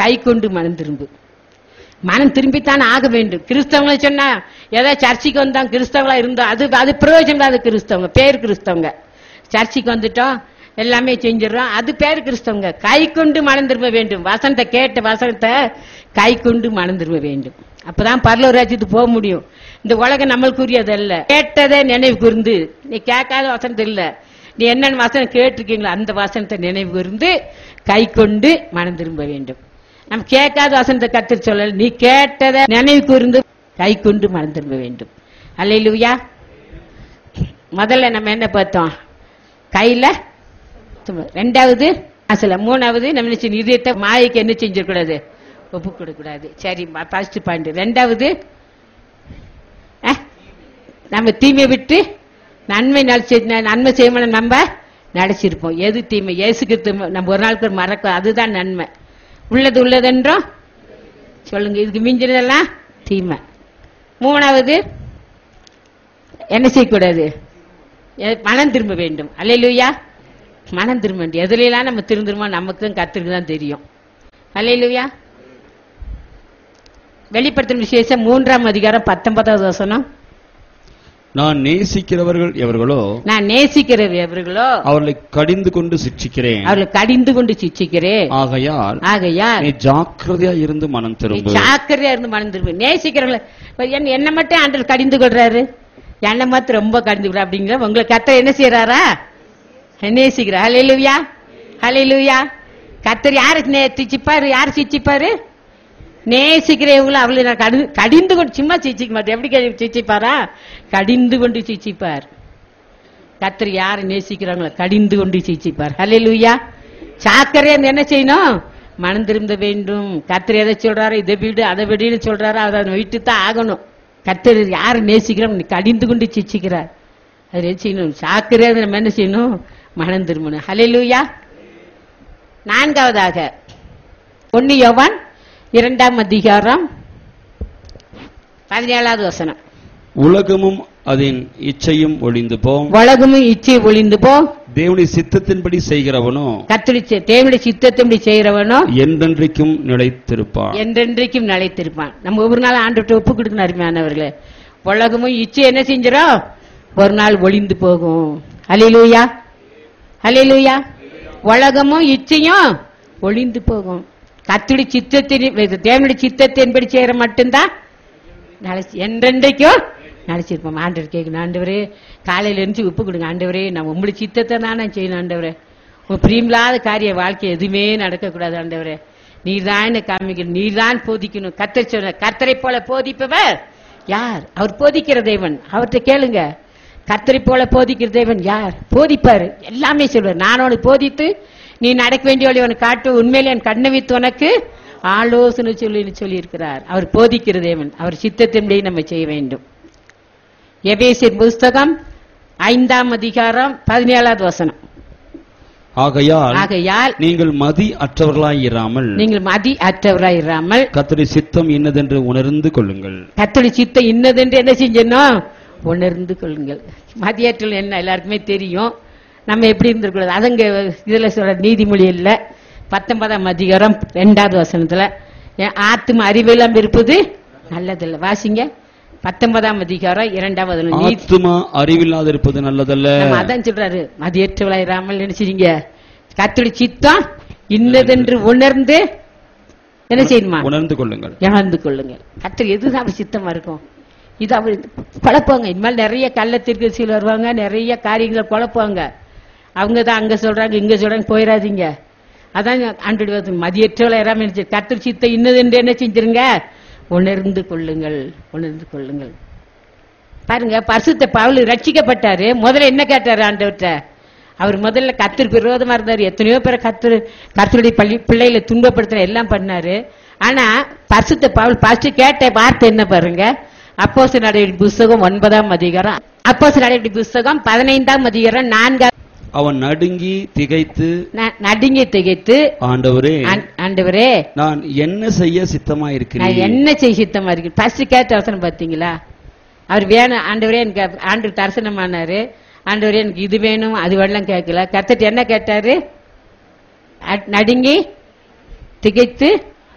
கை கொண்டு மனம் திரும்பு மனம் திரும்பித்தான் ஆக வேண்டும் கிறிஸ்தவங்களை சொன்னா ஏதோ சர்ச்சுக்கு வந்தோம் கிறிஸ்தவங்களா இருந்தோம் அது அது பிரயோஜனம் இல்லாத கிறிஸ்தவங்க பேர் கிறிஸ்தவங்க சர்ச்சுக்கு வந்துட்டோம் எல்லாமே செஞ்சிடறோம் அது பேர் கிறிஸ்தவங்க கை கொண்டு மனம் திரும்ப வேண்டும் வசனத்தை கேட்ட வசனத்தை கை கொண்டு மனம் திரும்ப வேண்டும் அப்பதான் பரலூர் ராஜ்யத்துக்கு போக முடியும் இந்த உலகம் நம்மளுக்குரியது அல்ல கேட்டதை நினைவு கூர்ந்து நீ கேட்காத வசனத்தை இல்ல நீ என்னென்ன வசனம் கேட்டிருக்கீங்களோ அந்த வசனத்தை நினைவு கூர்ந்து கை கொண்டு மனம் திரும்ப வேண்டும் நம்ம கேட்காத வசனத்தை கத்திர சொல்லல நீ கேட்டதை நினைவு கூர்ந்து கை கொண்டு மனம் திரும்ப வேண்டும் அல்லையிலுயா முதல்ல நம்ம என்ன பார்த்தோம் கையில சும்மா. ரெண்டாவது அசல மூணாவது நம்ம என்ன செய்யணும்? இதயத்தை மாயைக்கு என்ன செஞ்சிடக்கூடாது ஒப்பு கொடுக்கூடாது சரி ஃபர்ஸ்ட் பாயிண்ட் ரெண்டாவது அஹ், நம்ம தீமை விட்டு நன்மை நடிச்சு நன்மை செய்யணும் நம்ம நடிச்சிருப்போம் எது தீமை இயேசுக்கு நம்ம ஒரு நாளுக்கு மறக்க அதுதான் நன்மை உள்ளது உள்ளதென்றும் சொல்லுங்க இதுக்கு மிஞ்சினதெல்லாம் தீமை மூணாவது என்ன செய்யக்கூடாது எ- மனம் திரும்ப வேண்டும் அல்லையிலுயா மனம் திரும்ப வேண்டும் எதுலாம் நம்ம திருந்துருமோ நமக்கு தான் கத்திருக்கு தான் தெரியும் அல்லையிலுயா வெளிப்படுத்தும் விசேஷம் மூன்றாம் அதிகாரம் பத்தொன்பதாவது வசனம் நான் நேசிக்கிறவர்கள் எவர்களோ நான் நேசிக்கிறது எவர்களோ அவர்களை கடிந்து கொண்டு சிட்சிக்கிறேன் அவர்களை கடிந்து கொண்டு சிச்சிக்கிறேன் ஆகையால் ஆகையால் நீ ஜாக்கிரதையா இருந்து மனம் நீ திரும்பு ஜாக்கிரதையா இருந்து மனம் திரும்ப நேசிக்கிறவங்கள இப்ப என்ன என்ன மட்டும் ஆண்டவர் கடிந்து கொள்றாரு என்னை மாத்திரம் ரொம்ப கடிந்து கொள்ற அப்படிங்கிற உங்களை கத்தர் என்ன செய்யறாரா நேசிக்கிறார் ஹலே லூயா ஹலே லூயா கத்தர் யாரு நே- சிச்சிப்பாரு யாரு சிச்சிப்பாரு நேசிக்கிறவங்களும் அவளை நான் கடி கடிந்து கொண்டு சும்மா சிச்சிக்க மாட்டேன் எப்படி கடி- சிச்சிப்பாரா கடிந்து கொண்டு சிச்சிப்பார் கத்தர் யாரை நேசிக்கிறாங்களோ கடிந்து கொண்டு சிச்சிப்பார் ஹலே லூயா சாக்கரையா இருந்து என்ன செய்யணும் மனம் திரும்ப வேண்டும் கத்தர் எதை சொல்றாரோ இதை வீடு அதை விடுன்னு சொல்றாரோ அதை விட்டு தான் ஆகணும் கத்தர் யாரை நேசிக்கிறோம் நீ கடிந்து கொண்டு சிச்சிக்கிறார் அது என்ன செய்யணும் சாக்கரையா இருந்து நம்ம என்ன செய்யணும் மனம் திரும்பணும் ஹலே லூயா நான்காவதாக ஒன்னு யோவான் இரண்டாம் அதிகாரம் பதினேழாவது வசனம் உலகமும் அதன் இச்சையும் ஒளிந்து போம் உலகமும் இச்சை ஒளிந்து போ தேவனுடைய சித்தத்தின்படி செய்கிறவனோ கத்தடி தேவனுடைய சித்தத்தின்படி செய்கிறவனோ என்றென்றைக்கும் நிலைத்திருப்பான் என்றென்றைக்கும் நிலைத்திருப்பான் நம்ம ஒவ்வொரு நாள் ஆண்டு ஒப்பு கொடுக்கணும் அருமையானவர்களே உலகமும் இச்சை என்ன செஞ்சிடும் ஒரு நாள் ஒளிந்து போகும் அலிலூயா அலிலூயா உலகமும் இச்சையும் ஒளிந்து போகும் கத்துடி சித்தத்தின் தேவனுடைய சித்தத்தின்படி செய்யற மட்டும்தான் நினைச்சு என்றென்றைக்கும் நினைச்சிருப்போம் ஆண்டவர் கேட்கணும் ஆண்டவரே காலையில இருந்து உப்பு கொடுங்க ஆண்டவரே நான் உங்களுடைய சித்தத்தை தான் நான் செய்யணும் ஆண்டவரே உன் பிரியமில்லாத காரிய வாழ்க்கை எதுவுமே நடக்கக்கூடாது ஆண்டவரே நீர்தான் என்னை காமிக்கணும் நீர்தான் போதிக்கணும் கத்தர் சொன்ன கர்த்தரை போல போதிப்பவர் யார் அவர் போதிக்கிற தேவன் அவர்கிட்ட கேளுங்க கர்த்தரை போல போதிக்கிற தேவன் யார் போதிப்பாரு எல்லாமே சொல்வார் நான் உனக்கு போதித்து நீ நடக்க வேண்டிய வழி உனக்கு காட்டு உண்மையிலே என் கண்ணை வைத்து உனக்கு ஆலோசனை சொல்லி சொல்லியிருக்கிறார் அவர் போதிக்கிற தேவன் அவர் சித்தத்தின்படி நம்ம செய்ய வேண்டும் எபேசியர் புஸ்தகம் ஐந்தாம் அதிகாரம் பதினேழாவது வசனம் ஆகையால் ஆகையால் நீங்கள் மதி அற்றவர்களாய் இராமல் நீங்கள் மதி அற்றவராயிராமல் கர்த்தருடைய சித்தம் இன்னதென்று உணர்ந்து கொள்ளுங்கள் கத்தோடி சித்த இன்னதென்று என்ன செஞ்சணும் உணர்ந்து கொள்ளுங்கள் மதியாற்றல் என்ன எல்லாருக்குமே தெரியும் நம்ம எப்படி இருந்திருக்கூடாது அதங்க இதுல சொல்ற நீதிமொழி இல்ல பத்தொன்பதாம் அதிகாரம் ரெண்டாவது வசனத்துல என் ஆத்தும அறிவெல்லாம் இருப்பது நல்லதில்ல வாசிங்க பத்தொன்பதாம் அதிகாரம் இரண்டாவது வசனம். நீதி ஆத்துமா அறிவில்லாதிருப்பது நல்லதல்ல நம்ம அதான் சொல்றாரு மதியற்றவளாயிராமல் நினைச்சிருங்க கத்தோடி சித்தம் இன்னதென்று உணர்ந்து என்ன செய்யணுமா உணர்ந்து கொள்ளுங்கள் இழந்து கொள்ளுங்கள் கத்தர் எதுதான் அவர் சித்தமா இருக்கும் இது அவர் குழப்பாங்க இனிமேல் நிறைய கள்ளத்திற்கு சில வருவாங்க நிறைய காரியங்களை குழப்பாங்க அவங்க தான் அங்க சொல்றாங்க இங்க சொல்றாங்க போயிடாதீங்க அதான் ஆண்டு மதியற்றவளை இறாம கத்தர் சித்த இன்னதென்று என்ன செஞ்சிருங்க உணர்ந்து கொள்ளுங்கள் உணர்ந்து கொள்ளுங்கள் பாருங்க பரிசுத்த பவுல் ரட்சிக்கப்பட்டாரு முதல்ல என்ன கேட்டாரு ஆண்டவர்கிட்ட அவர் முதல்ல கத்திற்கு விரோதமா இருந்தாரு எத்தனையோ பேரை கத்து கத்தருடைய பள்ளி பிள்ளைகளை துன்பப்படுத்துற எல்லாம் பண்ணாரு ஆனா பரிசுத்த பவுல் ஃபர்ஸ்ட் கேட்ட வார்த்தை என்ன பாருங்க அப்போஸ் நடவடிக்கை புஸ்தகம் ஒன்பதாம் அதிகாரம் அப்போஸ் நடவடிக்கை புஸ்தகம் பதினைந்தாம் அதிகாரம் நான்காம் அவன் நடுங்கி திகைத்து ந- நடுங்கி திகைத்து ஆண்டவரே ஆண்- ஆண்டவரே நான் என்ன செய்ய நான் சித்தமாயிருக்கிறேன் என்ன செய்ய சித்தமா இருக்கு ஃபர்ஸ்ட் கேட்ட வசனம் பாத்தீங்களா அவர் வேணும் ஆண்டவரே எனக்கு ஆண்டு தரிசனமானாரு ஆண்டவரே எனக்கு இது வேணும் அது வேணும் கேட்கல கர்த்தர் என்ன கேட்டாரு அ- நடுங்கி திகைத்து